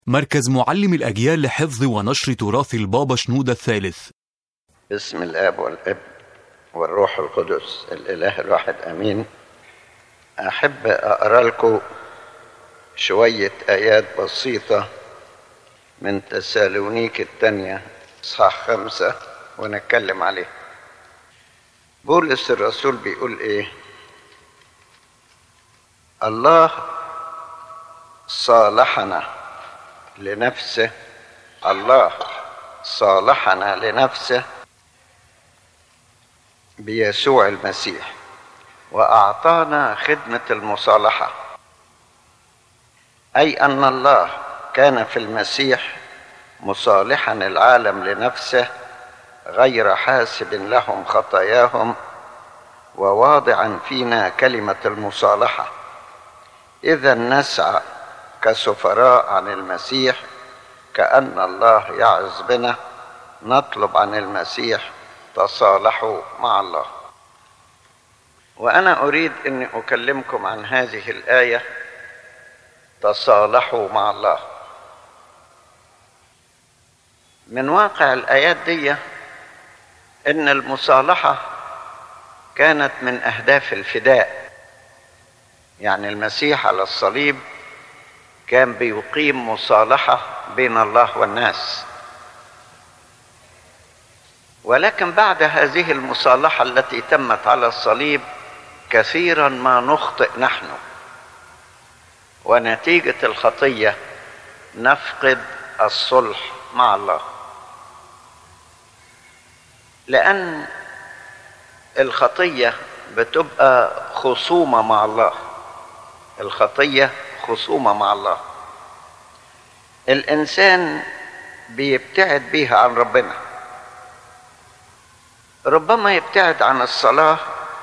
مركز معلم الأجيال لحفظ ونشر تراث البابا شنودة الثالث باسم الاب والابن والروح القدس الاله الواحد امين احب اقرا لكم شويه ايات بسيطه من تسالونيك الثانيه اصحاح خمسه ونتكلم عليه بولس الرسول بيقول ايه الله صالحنا لنفسه الله صالحنا لنفسه بيسوع المسيح واعطانا خدمه المصالحه اي ان الله كان في المسيح مصالحا العالم لنفسه غير حاسب لهم خطاياهم وواضعا فينا كلمه المصالحه اذا نسعى كسفراء عن المسيح كان الله يعظ بنا نطلب عن المسيح تصالحوا مع الله وانا اريد اني اكلمكم عن هذه الايه تصالحوا مع الله من واقع الايات دي ان المصالحه كانت من اهداف الفداء يعني المسيح على الصليب كان بيقيم مصالحه بين الله والناس ولكن بعد هذه المصالحه التي تمت على الصليب كثيرا ما نخطئ نحن ونتيجه الخطيه نفقد الصلح مع الله لان الخطيه بتبقى خصومه مع الله الخطيه خصومه مع الله الانسان بيبتعد بيها عن ربنا ربما يبتعد عن الصلاه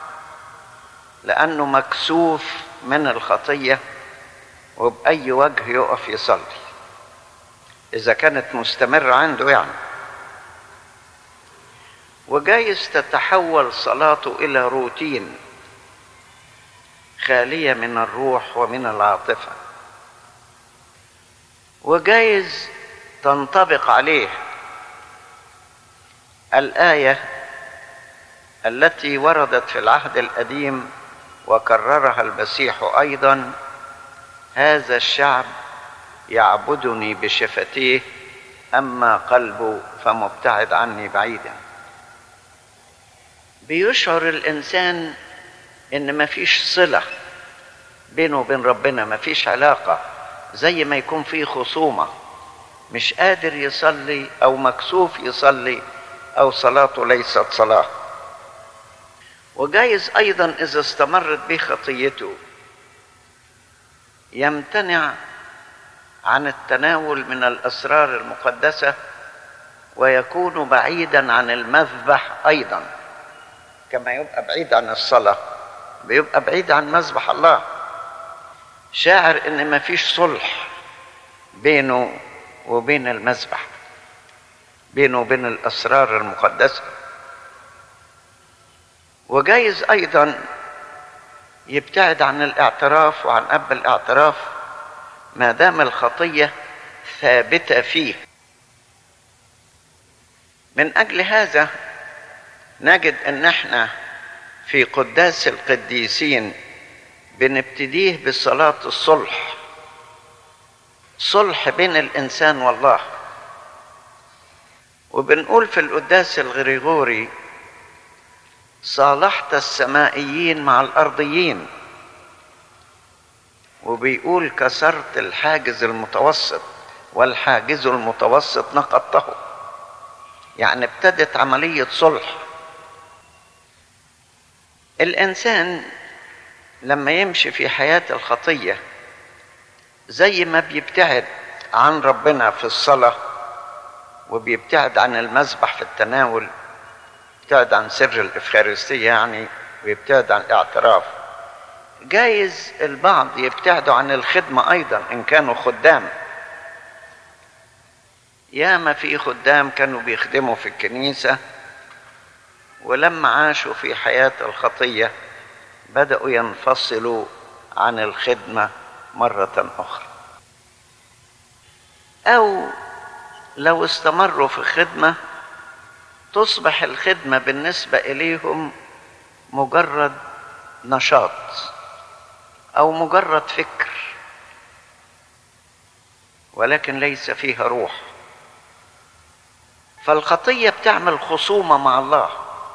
لانه مكسوف من الخطيه وباي وجه يقف يصلي اذا كانت مستمره عنده يعني وجايز تتحول صلاته الى روتين خاليه من الروح ومن العاطفه وجايز تنطبق عليه الايه التي وردت في العهد القديم وكررها المسيح ايضا هذا الشعب يعبدني بشفتيه اما قلبه فمبتعد عني بعيدا بيشعر الانسان ان مفيش صله بينه وبين ربنا مفيش علاقه زي ما يكون في خصومه مش قادر يصلي او مكسوف يصلي او صلاته ليست صلاه وجايز ايضا اذا استمرت به خطيته يمتنع عن التناول من الاسرار المقدسه ويكون بعيدا عن المذبح ايضا كما يبقى بعيد عن الصلاه بيبقى بعيد عن مذبح الله شاعر ان ما فيش صلح بينه وبين المذبح بينه وبين الاسرار المقدسه وجايز ايضا يبتعد عن الاعتراف وعن اب الاعتراف ما دام الخطيه ثابته فيه من اجل هذا نجد ان احنا في قداس القديسين بنبتديه بصلاه الصلح صلح بين الانسان والله وبنقول في القداس الغريغوري صالحت السمائيين مع الارضيين وبيقول كسرت الحاجز المتوسط والحاجز المتوسط نقضته يعني ابتدت عمليه صلح الانسان لما يمشي في حياه الخطيه زي ما بيبتعد عن ربنا في الصلاه وبيبتعد عن المذبح في التناول يبتعد عن سر الإفخارستية يعني ويبتعد عن الاعتراف جايز البعض يبتعدوا عن الخدمة أيضا إن كانوا خدام ياما في خدام كانوا بيخدموا في الكنيسة ولما عاشوا في حياة الخطية بدأوا ينفصلوا عن الخدمة مرة أخرى او لو استمروا في خدمه تصبح الخدمه بالنسبه اليهم مجرد نشاط او مجرد فكر ولكن ليس فيها روح فالخطيه بتعمل خصومه مع الله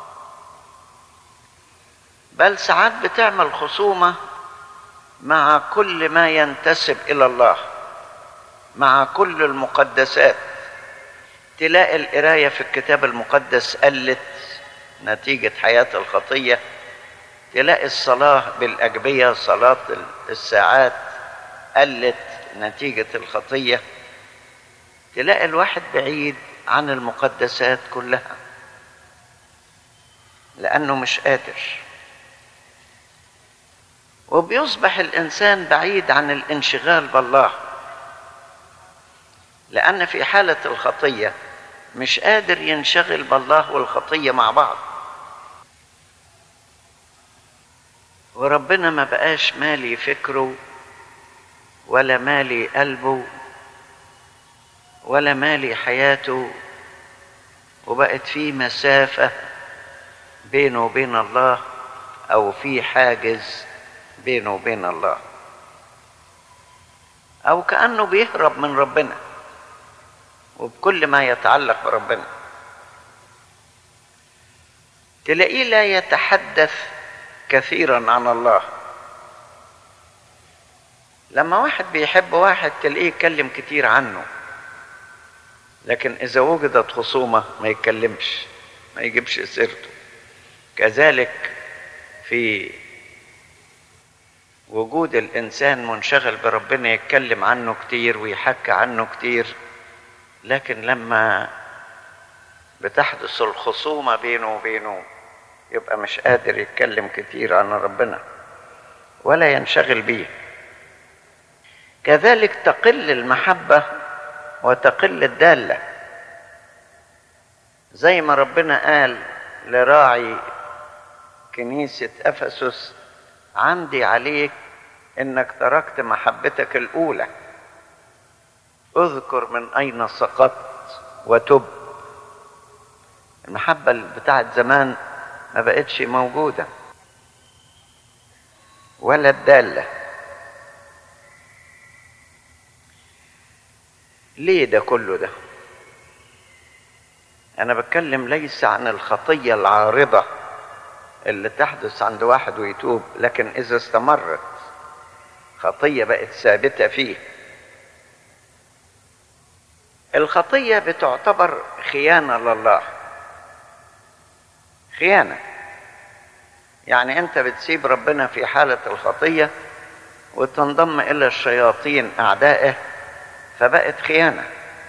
بل ساعات بتعمل خصومه مع كل ما ينتسب الى الله مع كل المقدسات تلاقي القرايه في الكتاب المقدس قلت نتيجه حياه الخطيه تلاقي الصلاه بالاجبيه صلاه الساعات قلت نتيجه الخطيه تلاقي الواحد بعيد عن المقدسات كلها لانه مش قادر وبيصبح الانسان بعيد عن الانشغال بالله لان في حاله الخطيه مش قادر ينشغل بالله والخطيه مع بعض وربنا ما بقاش مالي فكره ولا مالي قلبه ولا مالي حياته وبقت في مسافه بينه وبين الله او في حاجز بينه وبين الله او كانه بيهرب من ربنا وبكل ما يتعلق بربنا تلاقيه لا يتحدث كثيرا عن الله لما واحد بيحب واحد تلاقيه يتكلم كتير عنه لكن اذا وجدت خصومه ما يتكلمش ما يجيبش سيرته كذلك في وجود الانسان منشغل بربنا يتكلم عنه كتير ويحكي عنه كتير لكن لما بتحدث الخصومة بينه وبينه يبقى مش قادر يتكلم كتير عن ربنا ولا ينشغل بيه كذلك تقل المحبة وتقل الدالة زي ما ربنا قال لراعي كنيسة أفسس عندي عليك انك تركت محبتك الاولى اذكر من اين سقطت وتب المحبة بتاعت زمان ما بقتش موجودة ولا الدالة ليه ده كله ده انا بتكلم ليس عن الخطية العارضة اللي تحدث عند واحد ويتوب لكن اذا استمرت خطيه بقت ثابته فيه الخطيه بتعتبر خيانه لله خيانه يعني انت بتسيب ربنا في حاله الخطيه وتنضم الى الشياطين اعدائه فبقت خيانه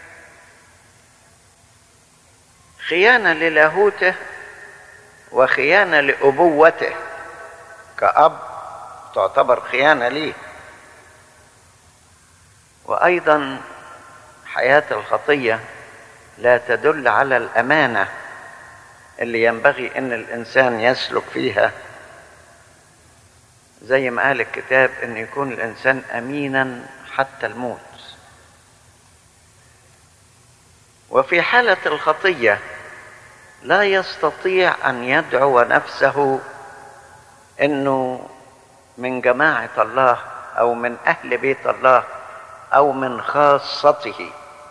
خيانه للاهوته وخيانة لأبوته كأب تعتبر خيانة ليه وأيضا حياة الخطية لا تدل على الأمانة اللي ينبغي أن الإنسان يسلك فيها زي ما قال الكتاب أن يكون الإنسان أمينا حتى الموت وفي حالة الخطية لا يستطيع ان يدعو نفسه انه من جماعه الله او من اهل بيت الله او من خاصته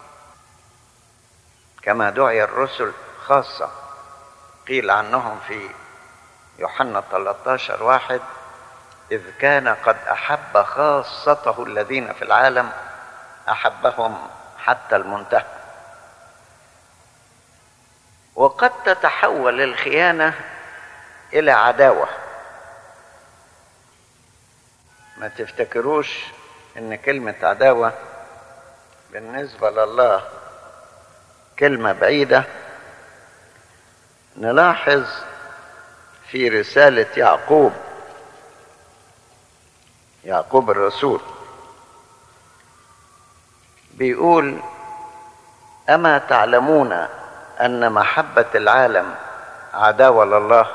كما دعي الرسل خاصه قيل عنهم في يوحنا 13 واحد إذ كان قد أحب خاصته الذين في العالم أحبهم حتى المنتهى وقد تتحول الخيانة إلى عداوة ما تفتكروش إن كلمة عداوة بالنسبة لله كلمة بعيدة نلاحظ في رسالة يعقوب يعقوب الرسول بيقول أما تعلمون أن محبة العالم عداوة لله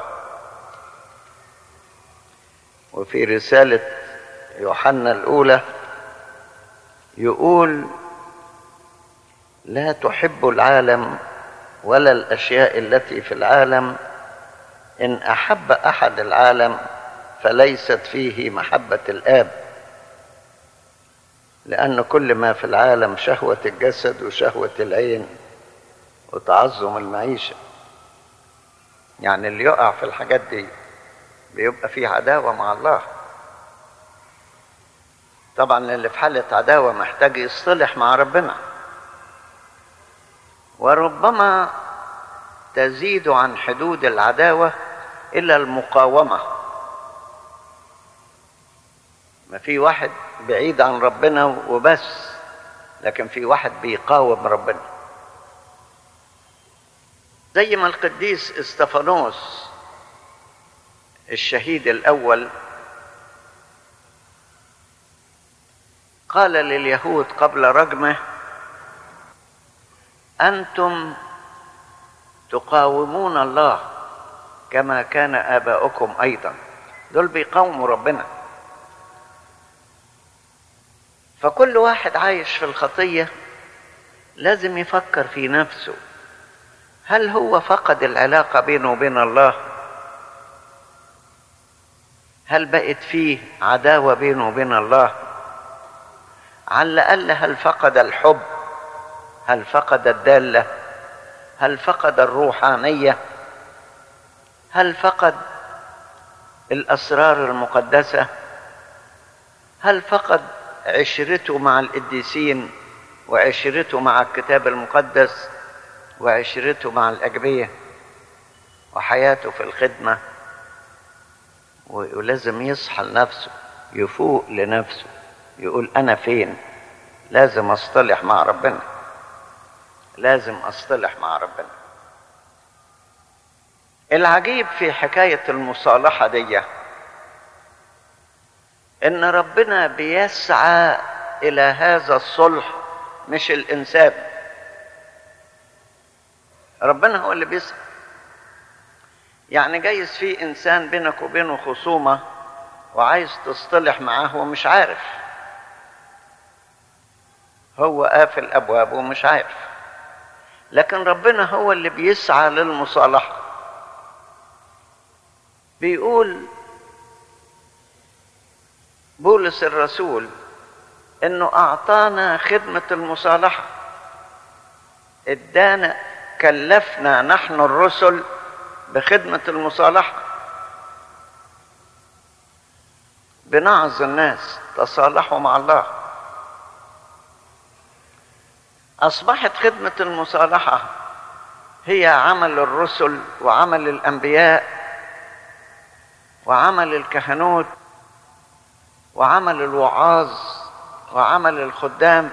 وفي رسالة يوحنا الأولى يقول لا تحب العالم ولا الاشياء التي في العالم ان احب احد العالم فليست فيه محبه الاب لان كل ما في العالم شهوه الجسد وشهوه العين وتعظم المعيشه يعني اللي يقع في الحاجات دي بيبقى فيه عداوه مع الله طبعا اللي في حاله عداوه محتاج يصطلح مع ربنا وربما تزيد عن حدود العداوه الى المقاومه ما في واحد بعيد عن ربنا وبس لكن في واحد بيقاوم ربنا زي ما القديس استفانوس الشهيد الاول قال لليهود قبل رجمه انتم تقاومون الله كما كان اباؤكم ايضا دول بيقاوموا ربنا فكل واحد عايش في الخطيه لازم يفكر في نفسه هل هو فقد العلاقه بينه وبين الله هل بقت فيه عداوه بينه وبين الله على الاقل هل فقد الحب هل فقد الداله هل فقد الروحانيه هل فقد الاسرار المقدسه هل فقد عشرته مع القديسين وعشرته مع الكتاب المقدس وعشرته مع الاجبيه وحياته في الخدمه ولازم يصحى لنفسه يفوق لنفسه يقول انا فين لازم اصطلح مع ربنا لازم اصطلح مع ربنا العجيب في حكايه المصالحه دي ان ربنا بيسعى الى هذا الصلح مش الانسان ربنا هو اللي بيسعى يعني جايز في انسان بينك وبينه خصومه وعايز تصطلح معاه ومش عارف هو قافل ابوابه ومش عارف لكن ربنا هو اللي بيسعى للمصالحه بيقول بولس الرسول انه اعطانا خدمه المصالحه ادانا كلفنا نحن الرسل بخدمه المصالحه بنعظ الناس تصالحوا مع الله اصبحت خدمه المصالحه هي عمل الرسل وعمل الانبياء وعمل الكهنوت وعمل الوعاظ وعمل الخدام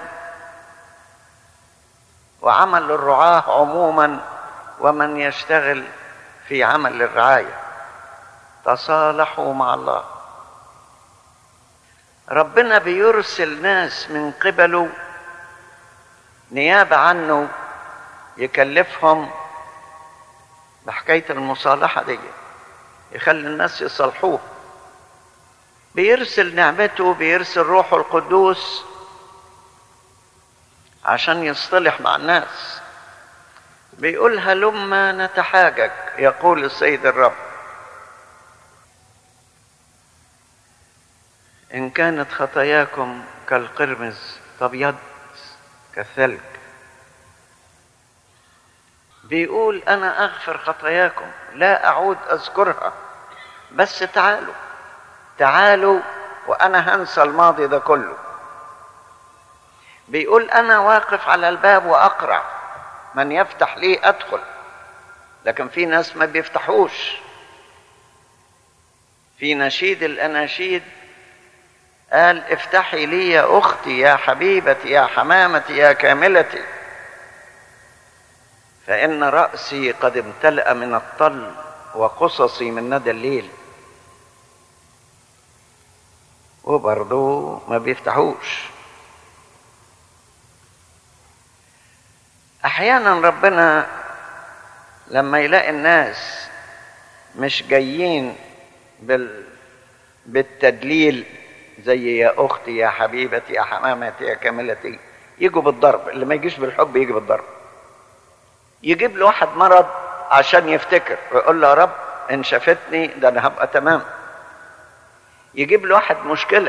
وعمل الرعاه عموما ومن يشتغل في عمل الرعايه تصالحوا مع الله ربنا بيرسل ناس من قبله نيابه عنه يكلفهم بحكايه المصالحه دي يخلي الناس يصالحوه بيرسل نعمته بيرسل روحه القدوس عشان يصطلح مع الناس بيقول هلما نتحاجج يقول السيد الرب إن كانت خطاياكم كالقرمز تبيض كالثلج بيقول أنا أغفر خطاياكم لا أعود أذكرها بس تعالوا تعالوا وأنا هنسى الماضي ده كله بيقول أنا واقف على الباب وأقرع من يفتح لي أدخل لكن في ناس ما بيفتحوش في نشيد الأناشيد قال افتحي لي يا أختي يا حبيبتي يا حمامتي يا كاملتي فإن رأسي قد امتلأ من الطل وقصصي من ندى الليل وبرضه ما بيفتحوش احيانا ربنا لما يلاقي الناس مش جايين بال بالتدليل زي يا اختي يا حبيبتي يا حمامتي يا كاملتي يجوا بالضرب اللي ما يجيش بالحب يجي بالضرب يجيب له واحد مرض عشان يفتكر ويقول له يا رب ان شافتني ده انا هبقى تمام يجيب له واحد مشكله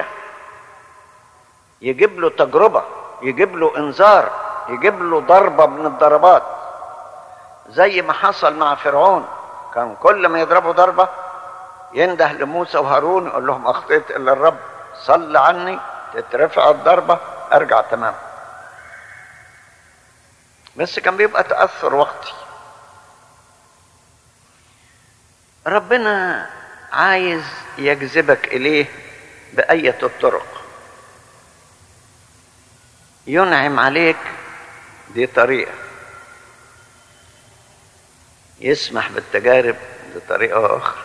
يجيب له تجربه يجيب له انذار يجيب له ضربه من الضربات زي ما حصل مع فرعون كان كل ما يضربوا ضربه ينده لموسى وهارون يقول لهم اخطيت الا الرب صل عني تترفع الضربه ارجع تمام بس كان بيبقى تاثر وقتي ربنا عايز يجذبك اليه باية الطرق ينعم عليك دي طريقه يسمح بالتجارب دي طريقه اخرى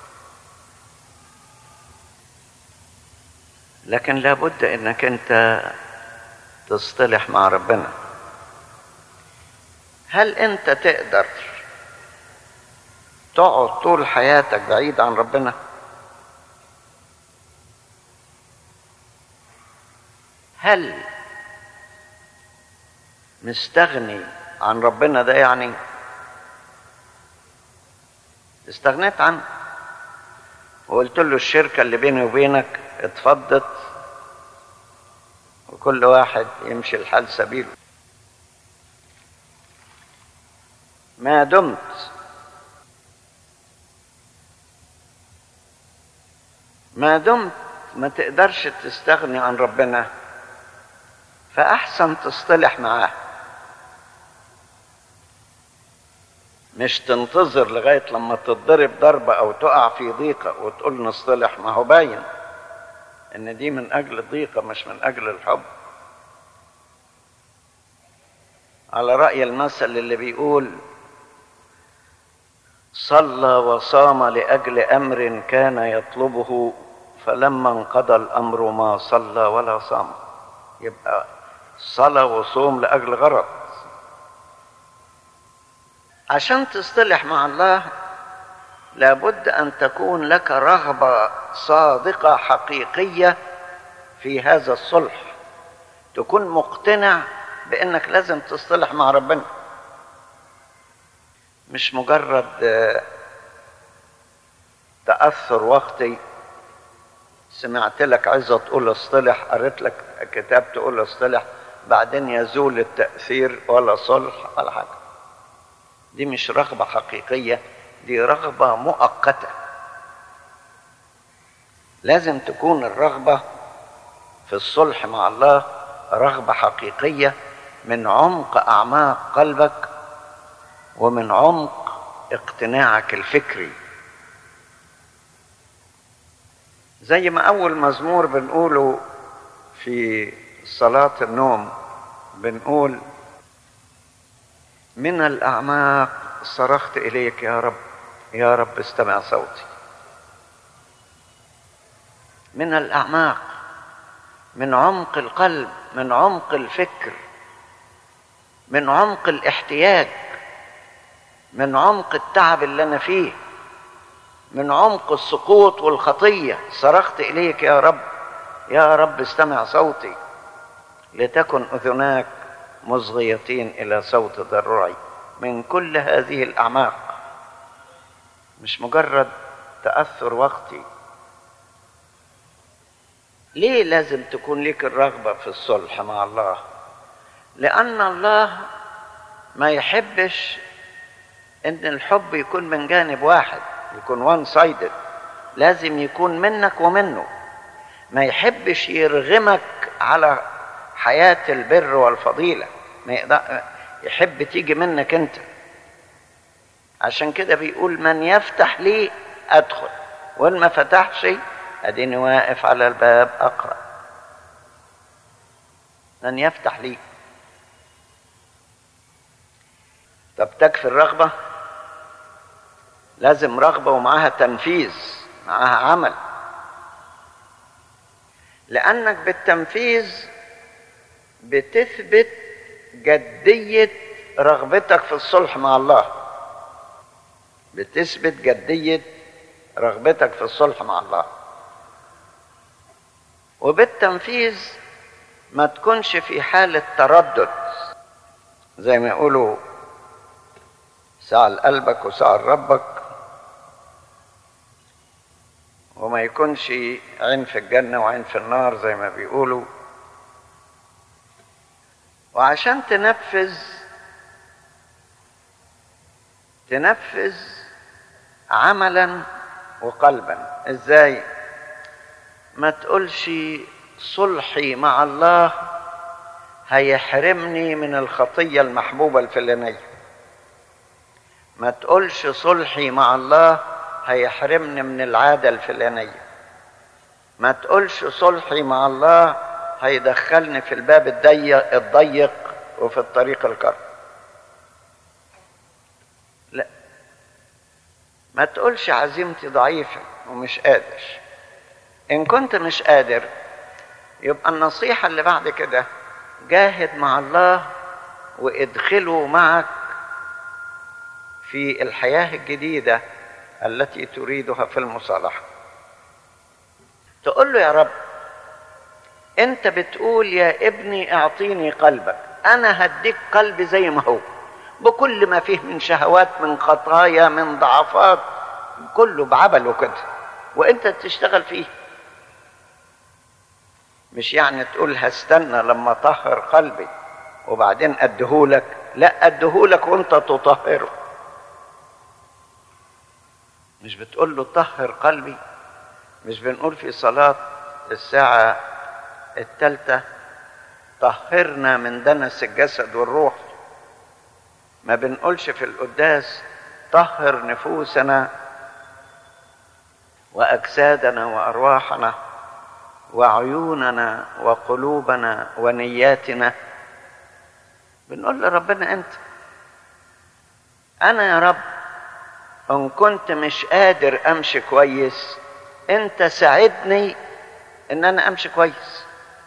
لكن لابد انك انت تصطلح مع ربنا هل انت تقدر تقعد طول حياتك بعيد عن ربنا هل مستغني عن ربنا ده يعني استغنيت عنه وقلت له الشركة اللي بيني وبينك اتفضت وكل واحد يمشي الحال سبيله ما دمت ما دمت ما تقدرش تستغني عن ربنا فأحسن تصطلح معاه مش تنتظر لغاية لما تتضرب ضربة أو تقع في ضيقة وتقول نصطلح ما هو باين إن دي من أجل الضيقة مش من أجل الحب على رأي المثل اللي بيقول صلى وصام لأجل أمر كان يطلبه فلما انقضى الأمر ما صلى ولا صام يبقى صلى وصوم لأجل غرض عشان تصطلح مع الله لابد أن تكون لك رغبة صادقة حقيقية في هذا الصلح تكون مقتنع بأنك لازم تصطلح مع ربنا مش مجرد تأثر وقتي سمعت لك عايزة تقول اصطلح قريت لك كتاب تقول اصطلح بعدين يزول التأثير ولا صلح ولا حاجة دي مش رغبة حقيقية دي رغبة مؤقتة لازم تكون الرغبة في الصلح مع الله رغبة حقيقية من عمق أعماق قلبك ومن عمق اقتناعك الفكري زي ما أول مزمور بنقوله في صلاة النوم بنقول من الأعماق صرخت إليك يا رب يا رب استمع صوتي من الأعماق من عمق القلب من عمق الفكر من عمق الاحتياج من عمق التعب اللي أنا فيه من عمق السقوط والخطية صرخت إليك يا رب يا رب استمع صوتي لتكن أذناك مصغيتين إلى صوت ضرعي من كل هذه الأعماق مش مجرد تأثر وقتي ليه لازم تكون لك الرغبة في الصلح مع الله لأن الله ما يحبش إن الحب يكون من جانب واحد يكون وان سايدد لازم يكون منك ومنه ما يحبش يرغمك على حياة البر والفضيلة ما يقدر يحب تيجي منك انت عشان كده بيقول من يفتح لي ادخل وان ما فتحش اديني واقف على الباب اقرا من يفتح لي طب تكفي الرغبه لازم رغبه ومعاها تنفيذ معاها عمل لانك بالتنفيذ بتثبت جديه رغبتك في الصلح مع الله بتثبت جديه رغبتك في الصلح مع الله وبالتنفيذ ما تكونش في حالة تردد زي ما يقولوا ساعة لقلبك وساعة لربك وما يكونش عين في الجنة وعين في النار زي ما بيقولوا وعشان تنفذ تنفذ عملا وقلبا ازاي ما تقولش صلحي مع الله هيحرمني من الخطية المحبوبة الفلانية ما تقولش صلحي مع الله هيحرمني من العادة الفلانية ما تقولش صلحي مع الله هيدخلني في الباب الضيق الضيق وفي الطريق الكرب لا ما تقولش عزيمتي ضعيفة ومش قادر إن كنت مش قادر يبقى النصيحة اللي بعد كده جاهد مع الله وادخله معك في الحياة الجديدة التي تريدها في المصالحة تقول له يا رب انت بتقول يا ابني اعطيني قلبك انا هديك قلبي زي ما هو بكل ما فيه من شهوات من خطايا من ضعفات كله بعبل وكده وانت تشتغل فيه مش يعني تقول هستنى لما طهر قلبي وبعدين اديهولك لا اديهولك وانت تطهره مش بتقول له طهر قلبي مش بنقول في صلاة الساعة الثالثة طهرنا من دنس الجسد والروح ما بنقولش في القداس طهر نفوسنا وأجسادنا وأرواحنا وعيوننا وقلوبنا ونياتنا بنقول لربنا أنت أنا يا رب إن كنت مش قادر أمشي كويس أنت ساعدني إن أنا أمشي كويس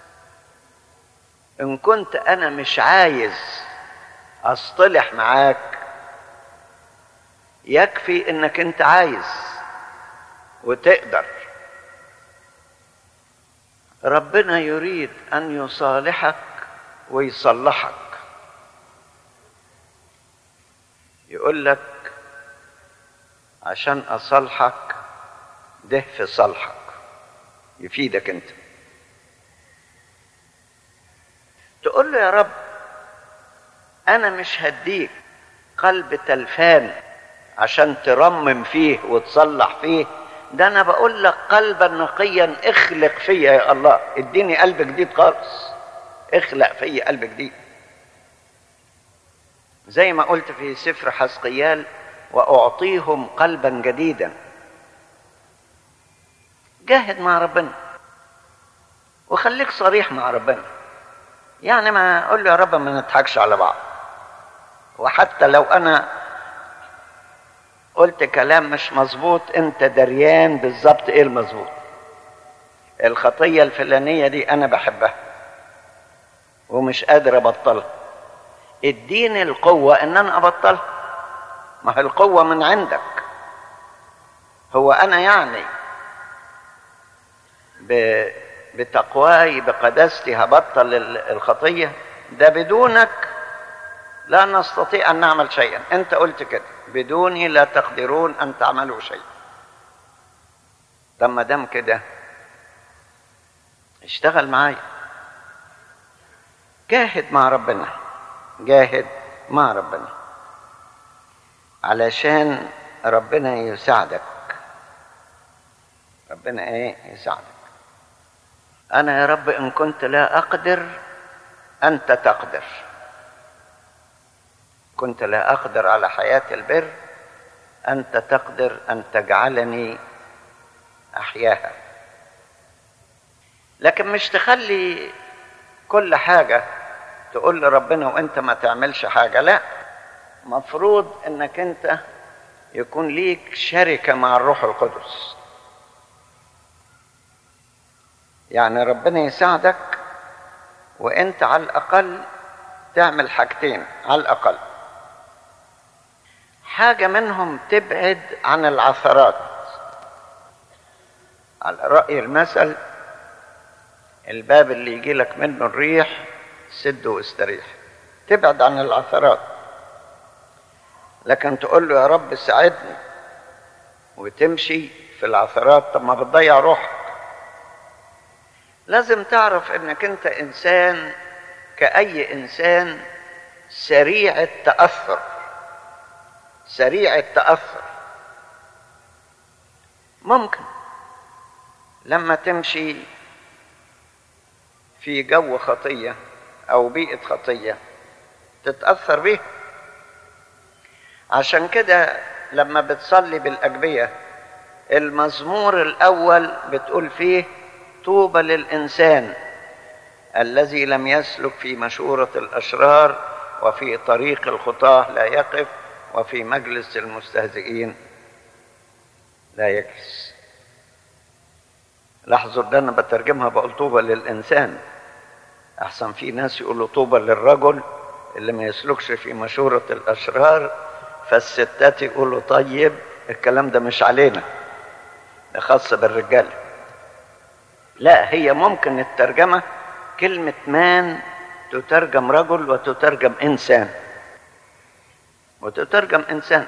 إن كنت أنا مش عايز أصطلح معاك يكفي إنك أنت عايز وتقدر ربنا يريد أن يصالحك ويصلحك يقول لك عشان أصلحك ده في صلحك يفيدك أنت تقول له يا رب أنا مش هديك قلب تلفان عشان ترمم فيه وتصلح فيه ده أنا بقول لك قلبا نقيا اخلق فيا يا الله اديني قلب جديد خالص اخلق فيا قلب جديد زي ما قلت في سفر حسقيال واعطيهم قلبا جديدا جاهد مع ربنا وخليك صريح مع ربنا يعني ما اقول له يا رب ما نضحكش على بعض وحتى لو انا قلت كلام مش مظبوط انت دريان بالظبط ايه المظبوط الخطيه الفلانيه دي انا بحبها ومش قادر ابطلها اديني القوه ان انا ابطلها ما هي القوه من عندك هو انا يعني ب... بتقواي بقداستي هبطل الخطيه ده بدونك لا نستطيع ان نعمل شيئا انت قلت كده بدوني لا تقدرون ان تعملوا شيئا طب ما دام كده اشتغل معايا جاهد مع ربنا جاهد مع ربنا علشان ربنا يساعدك ربنا ايه يساعدك انا يا رب ان كنت لا اقدر انت تقدر كنت لا اقدر على حياه البر انت تقدر ان تجعلني احياها لكن مش تخلي كل حاجه تقول لربنا وانت ما تعملش حاجه لا مفروض انك انت يكون ليك شركه مع الروح القدس يعني ربنا يساعدك وانت على الاقل تعمل حاجتين على الاقل حاجه منهم تبعد عن العثرات على راي المثل الباب اللي يجي لك منه الريح سده واستريح تبعد عن العثرات لكن تقول له يا رب ساعدني وتمشي في العثرات طب ما بتضيع روحك لازم تعرف انك انت انسان كأي انسان سريع التأثر سريع التأثر ممكن لما تمشي في جو خطية أو بيئة خطية تتأثر بيها عشان كده لما بتصلي بالأجبية المزمور الأول بتقول فيه طوبى للإنسان الذي لم يسلك في مشورة الأشرار وفي طريق الخطاة لا يقف وفي مجلس المستهزئين لا يجلس لاحظوا ده انا بترجمها بقول طوبى للانسان احسن في ناس يقولوا طوبى للرجل اللي ما يسلكش في مشورة الاشرار فالستات يقولوا طيب الكلام ده مش علينا ده خاص بالرجال لا هي ممكن الترجمة كلمة مان تترجم رجل وتترجم انسان وتترجم انسان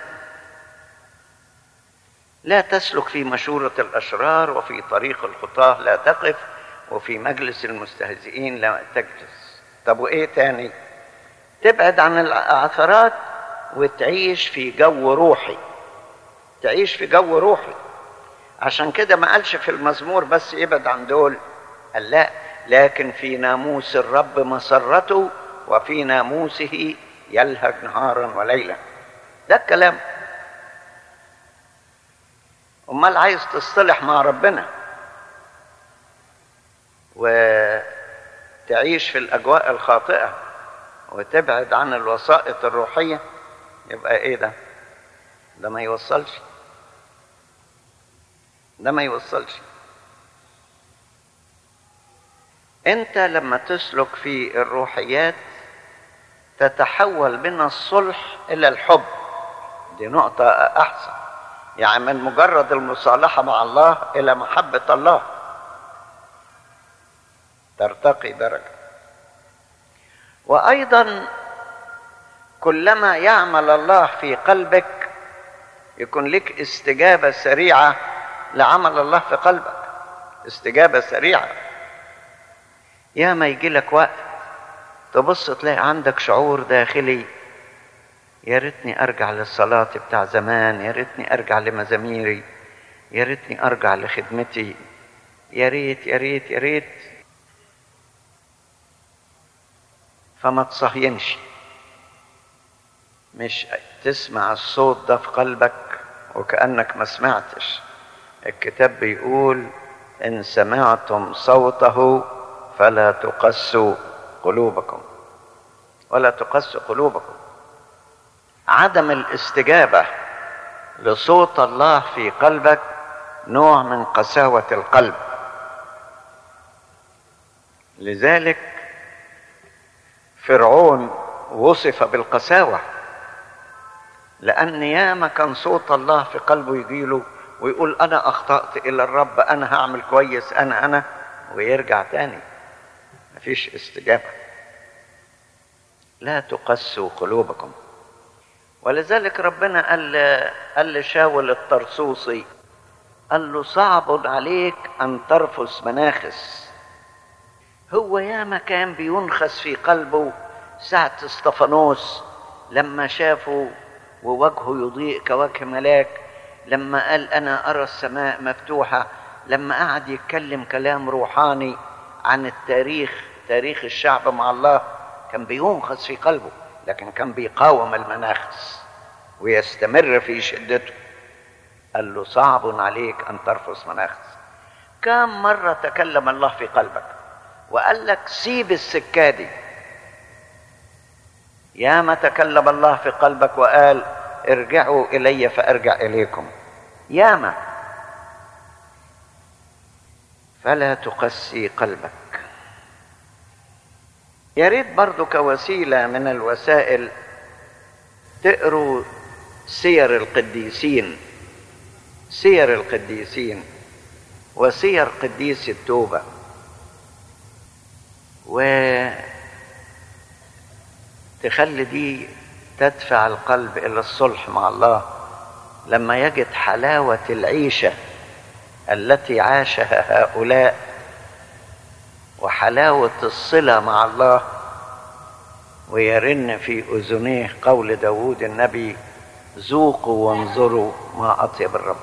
لا تسلك في مشورة الأشرار وفي طريق الخطاة لا تقف وفي مجلس المستهزئين لا تجلس طب وإيه تاني تبعد عن العثرات وتعيش في جو روحي تعيش في جو روحي عشان كده ما قالش في المزمور بس يبعد عن دول قال لا لكن في ناموس الرب مسرته وفي ناموسه يلهج نهارا وليلا ده الكلام امال عايز تصطلح مع ربنا وتعيش في الاجواء الخاطئه وتبعد عن الوسائط الروحيه يبقى ايه ده ده ما يوصلش ده ما يوصلش انت لما تسلك في الروحيات تتحول من الصلح الى الحب دي نقطه احسن يعني من مجرد المصالحه مع الله الى محبه الله ترتقي درجه وايضا كلما يعمل الله في قلبك يكون لك استجابه سريعه لعمل الله في قلبك استجابه سريعه يا ما يجي لك وقت تبص تلاقي عندك شعور داخلي يا ريتني ارجع للصلاه بتاع زمان يا ريتني ارجع لمزاميري يا ريتني ارجع لخدمتي يا ريت يا ريت يا ريت فما تصهينش مش تسمع الصوت ده في قلبك وكأنك ما سمعتش الكتاب بيقول إن سمعتم صوته فلا تقسوا قلوبكم ولا تقسوا قلوبكم عدم الاستجابة لصوت الله في قلبك نوع من قساوة القلب لذلك فرعون وصف بالقساوة لأن ياما كان صوت الله في قلبه يجيله ويقول أنا أخطأت إلى الرب أنا هعمل كويس أنا أنا ويرجع تاني مفيش استجابة لا تقسوا قلوبكم ولذلك ربنا قال قال لشاول الطرسوسي قال له صعب عليك أن ترفس مناخس هو ياما كان بينخس في قلبه ساعة استفانوس لما شافه ووجهه يضيء كوجه ملاك لما قال أنا أرى السماء مفتوحة لما قعد يتكلم كلام روحاني عن التاريخ تاريخ الشعب مع الله كان بينخس في قلبه لكن كان بيقاوم المناخس ويستمر في شدته قال له صعب عليك أن ترفس مناخس كم مرة تكلم الله في قلبك وقال لك سيب السكة دي يا ما تكلم الله في قلبك وقال ارجعوا إلي فأرجع إليكم ياما فلا تقسي قلبك يا ريت برضو كوسيلة من الوسائل تقروا سير القديسين سير القديسين وسير قديس التوبة وتخلي دي تدفع القلب الى الصلح مع الله لما يجد حلاوه العيشه التي عاشها هؤلاء وحلاوه الصله مع الله ويرن في اذنيه قول داود النبي ذوقوا وانظروا ما اطيب الرب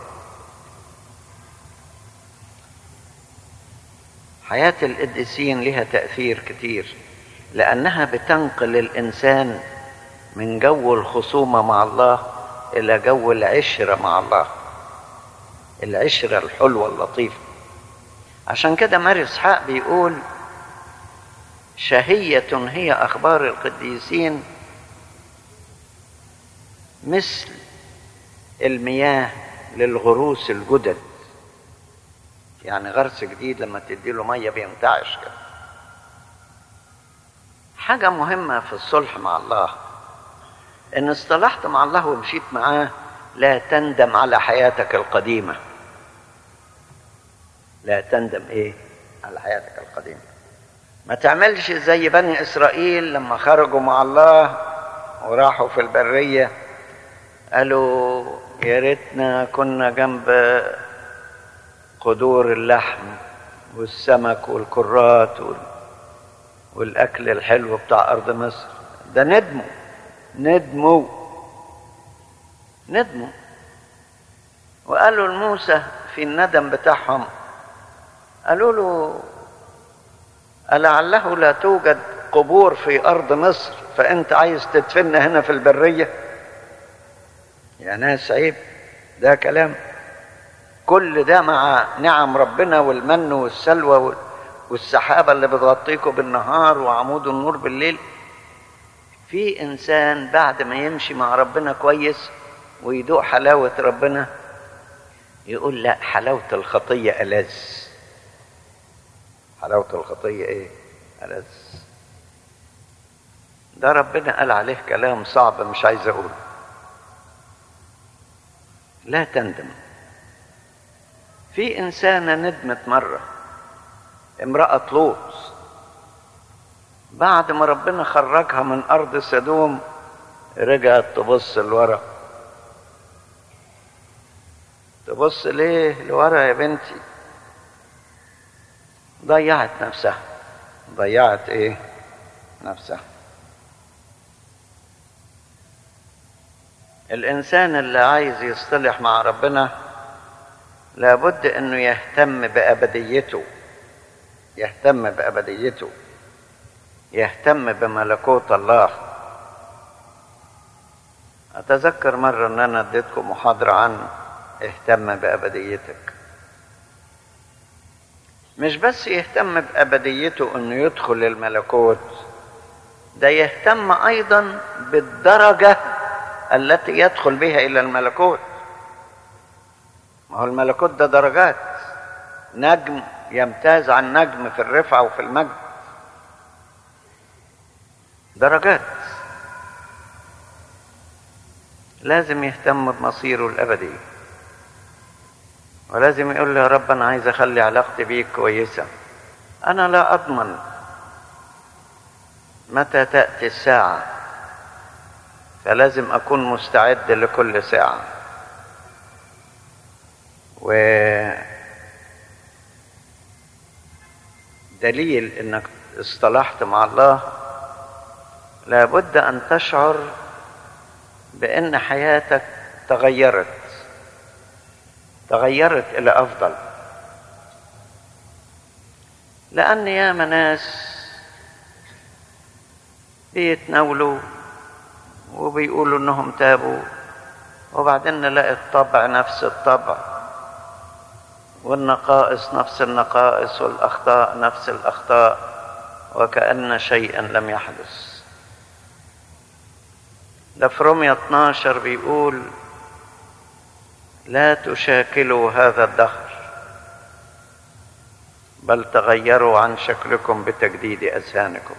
حياه القديسين لها تاثير كتير لانها بتنقل الانسان من جو الخصومه مع الله الى جو العشره مع الله العشره الحلوه اللطيفه عشان كده ماري اسحاق بيقول شهيه هي اخبار القديسين مثل المياه للغروس الجدد يعني غرس جديد لما تديله ميه بينتعش كده حاجه مهمه في الصلح مع الله ان اصطلحت مع الله ومشيت معاه لا تندم على حياتك القديمه لا تندم ايه على حياتك القديمه ما تعملش زي بني اسرائيل لما خرجوا مع الله وراحوا في البريه قالوا يا ريتنا كنا جنب قدور اللحم والسمك والكرات وال... والاكل الحلو بتاع ارض مصر ده ندموا ندموا ندموا وقالوا لموسى في الندم بتاعهم قالوا له ألعله لا توجد قبور في أرض مصر فأنت عايز تدفننا هنا في البرية يا ناس عيب ده كلام كل ده مع نعم ربنا والمن والسلوى والسحابة اللي بتغطيكوا بالنهار وعمود النور بالليل في إنسان بعد ما يمشي مع ربنا كويس ويدوق حلاوة ربنا يقول لا حلاوة الخطية ألذ حلاوة الخطية إيه؟ ألذ ده ربنا قال عليه كلام صعب مش عايز أقوله لا تندم في إنسانة ندمت مرة امرأة لوط بعد ما ربنا خرجها من أرض سدوم رجعت تبص لورا تبص ليه لورا يا بنتي ضيعت نفسها ضيعت ايه نفسها الانسان اللي عايز يصطلح مع ربنا لابد انه يهتم بابديته يهتم بابديته يهتم بملكوت الله اتذكر مره ان انا اديتكم محاضره عن اهتم بابديتك مش بس يهتم بابديته انه يدخل الملكوت ده يهتم ايضا بالدرجه التي يدخل بها الى الملكوت ما هو الملكوت ده درجات نجم يمتاز عن نجم في الرفعه وفي المجد درجات لازم يهتم بمصيره الابدي ولازم يقول له يا رب انا عايز اخلي علاقتي بيك كويسه انا لا اضمن متى تاتي الساعه فلازم اكون مستعد لكل ساعه و دليل انك اصطلحت مع الله لابد ان تشعر بان حياتك تغيرت تغيرت الى افضل لان ياما ناس بيتناولوا وبيقولوا انهم تابوا وبعدين نلاقي الطبع نفس الطبع والنقائص نفس النقائص والاخطاء نفس الاخطاء وكأن شيئا لم يحدث ده في رومية 12 بيقول لا تشاكلوا هذا الدهر بل تغيروا عن شكلكم بتجديد اذهانكم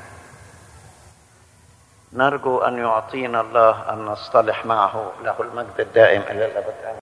نرجو ان يعطينا الله ان نصطلح معه له المجد الدائم الى الابد امين